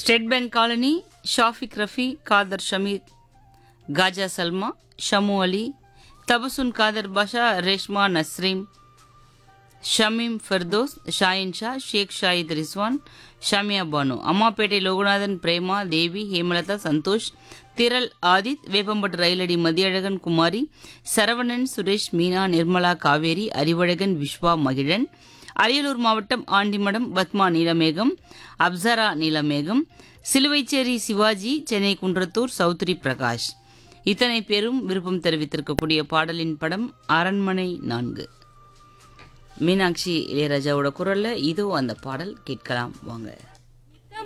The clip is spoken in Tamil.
state bank colony Shafiq Rafi Khader Shameer Khaja Salma Shamu Ali Tabassum Khader Basha Reshma Nasreem Shameem Ferdous Shahin Shah Sheikh Shahid Rizwan Shamiya Banu Ammapettai Loganathan Prema Devi Hemalatha Santhosh திரள் ஆதித் வேப்பம்பட்டு ரயிலடி மதியழகன் குமாரி சரவணன் சுரேஷ் மீனா நிர்மலா காவேரி அறிவழகன் விஸ்வா மகிழன் அரியலூர் மாவட்டம் ஆண்டிமடம் பத்மா நீலமேகம் அப்சரா நீலமேகம் சிலுவைச்சேரி சிவாஜி சென்னை குன்றத்தூர் சௌத்ரி பிரகாஷ் இத்தனை பேரும் விருப்பம் தெரிவித்திருக்கக்கூடிய பாடலின் படம் அரண்மனை நான்கு மீனாட்சி இளையராஜாவோட குரல்ல இதோ அந்த பாடல் கேட்கலாம் வாங்க